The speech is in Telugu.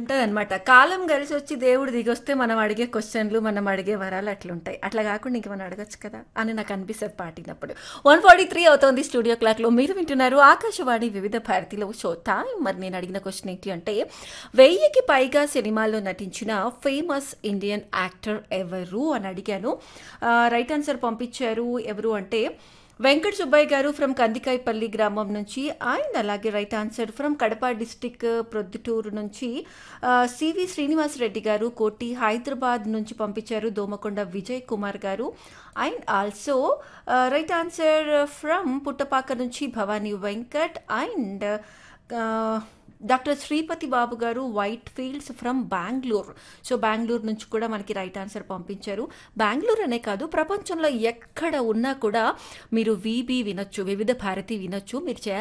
ఉంటదనమాట కాలం కలిసి వచ్చి దేవుడు దిగొస్తే మనం అడిగే క్వశ్చన్లు మనం అడిగే వరాలు అట్లుంటాయి అట్లా కాకుండా ఇంక మనం అడగచ్చు కదా అని నాకు అనిపిస్తుంది పాటినప్పుడు వన్ ఫార్టీ త్రీ అవుతోంది స్టూడియో క్లాక్లో మీరు వింటున్నారు ఆకాశవాణి వివిధ భారతిలో షో టైం మరి నేను అడిగిన క్వశ్చన్ ఏంటి అంటే వెయ్యికి పైగా సినిమాల్లో నటించిన ఫేమస్ ఇండియన్ యాక్టర్ ఎవరు అని అడిగాను రైట్ ఆన్సర్ పంపించారు ఎవరు అంటే వెంకట సుబ్బయ్య గారు ఫ్రమ్ కందికాయపల్లి గ్రామం నుంచి అండ్ అలాగే right answer from Kadapa district Proddatur నుంచి ఆ, సివి శ్రీనివాస్ రెడ్డి గారు కోటి హైదరాబాద్ నుంచి పంపించారు Domakonda Vijay Kumar garu and also right answer from Puttapaka నుంచి Bhavani Venkat and doctor Sripathi Babu garu Whitefields from Bengaluru so Bengaluru నుంచి కూడా మనకి రైట్ ఆన్సర్ పంపించారు బెంగళూరు అనే కాదు ప్రపంచంలో ఎక్కడ ఉన్నా కూడా మీరు వీబీ వినొచ్చు వివిధ భారతి వినొచ్చు మీరు చేయాలి